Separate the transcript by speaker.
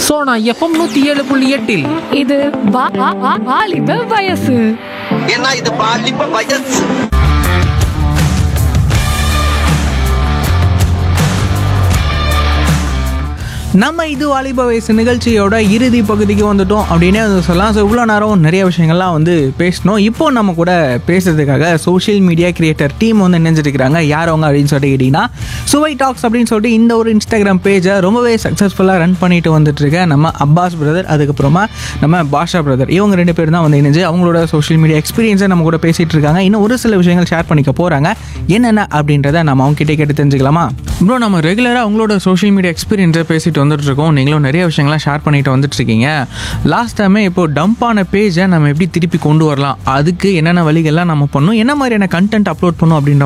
Speaker 1: Sona FM நூத்தி ஏழு புள்ளி எட்டில்
Speaker 2: இது வா- வா- வா- வாலிப வயசு
Speaker 3: ஏன்னா இது பாலிப்ப வயசு
Speaker 4: நம்ம இது வாலிப வயசு நிகழ்ச்சியோட இறுதி பகுதிக்கு வந்துட்டோம் அப்படின்னே வந்து சொல்லலாம் ஸோ இவ்வளோ நேரம் நிறைய விஷயங்கள்லாம் வந்து பேசணும் இப்போ நம்ம கூட பேசுறதுக்காக சோஷியல் மீடியா கிரியேட்டர் டீம் வந்து நினைஞ்சிருக்கிறாங்க யார் அவங்க அப்படின்னு சொல்லிட்டு கேட்டிங்கன்னா சுவை டாக்ஸ் அப்படின்னு சொல்லிட்டு இந்த ஒரு இன்ஸ்டாகிராம் பேஜை ரொம்பவே சக்ஸஸ்ஃபுல்லாக ரன் பண்ணிட்டு வந்துட்டு இருக்க நம்ம அப்பாஸ் பிரதர் அதுக்கப்புறமா நம்ம பாஷா பிரதர் இவங்க ரெண்டு பேரும் தான் வந்து இணைஞ்சு அவங்களோட சோஷியல் மீடியா எக்ஸ்பீரியன்ஸை நம்ம கூட பேசிட்டு இருக்காங்க இன்னும் ஒரு சில விஷயங்கள் ஷேர் பண்ணிக்க போகிறாங்க என்னென்ன அப்படின்றத நம்ம அவங்க கிட்டே கேட்டு தெரிஞ்சுக்கலாமா ப்ரோ நம்ம ரெகுலராக அவங்களோட சோஷியல் மீடியா எக்ஸ்பீரியன்ஸை பேசிட்டு வந்துட்டு இருக்கோம் நீங்களும் நிறைய விஷயங்கள்லாம் ஷேர் பண்ணிட்டு வந்துட்டு இருக்கீங்க லாஸ்ட் டைமே இப்போ டம்ப் ஆன பேஜை நம்ம எப்படி திருப்பி கொண்டு வரலாம் அதுக்கு என்னென்ன வழிகள்லாம் நம்ம பண்ணணும் என்ன மாதிரியான கண்டென்ட் அப்லோட் பண்ணணும் அப்படின்ற